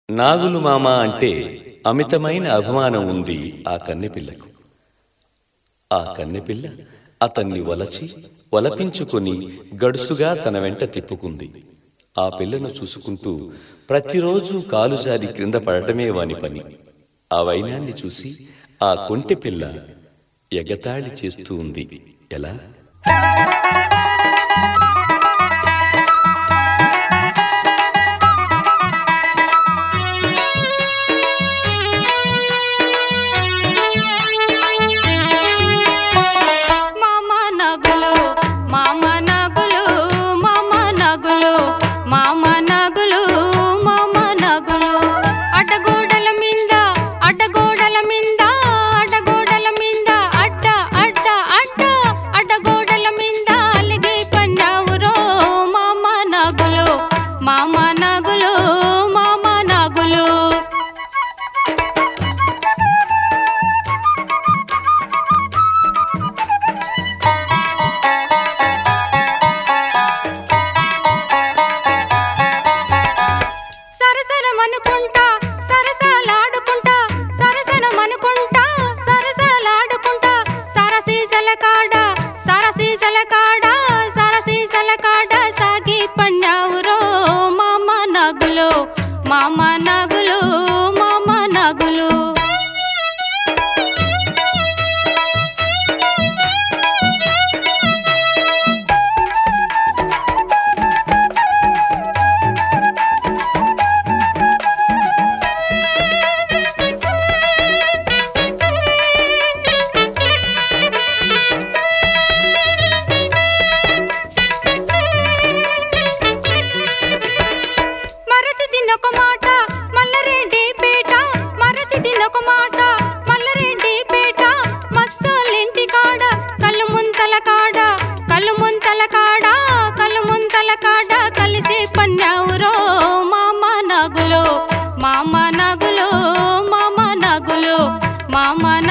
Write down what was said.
నాగులు మామ అంటే అమితమైన అభిమానం ఉంది ఆ కన్నెపిల్లకు ఆ కన్నెపిల్ల అతన్ని వలచి వలపించుకొని గడుసుగా తన వెంట తిప్పుకుంది ఆ పిల్లను చూసుకుంటూ ప్రతిరోజు కాలు జారి క్రింద పడటమే వాని పని ఆ వైనాన్ని చూసి ఆ కొంటె పిల్ల ఎగతాళి చేస్తూ ఉంది ఎలా మామ నగులు మామ నగులు మామ నగులు మామ నగులు మామ నగులు అడ్డగోడల మింద అడ్డగోడల మింద అడ్డగోడల మింద అడ్డ అడ్డ అడ్డ అడ్డగోడల మింద అలిగి పన్నావురో మామ నగులు మామ నగులు మామ నగులు సరసరమనుకుంటా సరసాలాడుకుంటా సరసనమనుకుంటా సరసాలాడుకుంటా సరసీసల కాడ సరసీసల కాడ సరసీసల కాడ సాగి పన్నావురో మామ నగులు మామ నగులు మామ నగులు మరచి తినొక మాట మల్లరెడ్డి పేట మరచి తినొక మాట మల్లరెడ్డి పేట మస్తోలింటి కాడ కళ్ళు ముంతల కాడ కళ్ళు ముంతల కాడ కళ్ళు ముంతల కాడ కలిసి పన్నావురో మామ నగులు మామ నగులు మామ నగులు మామ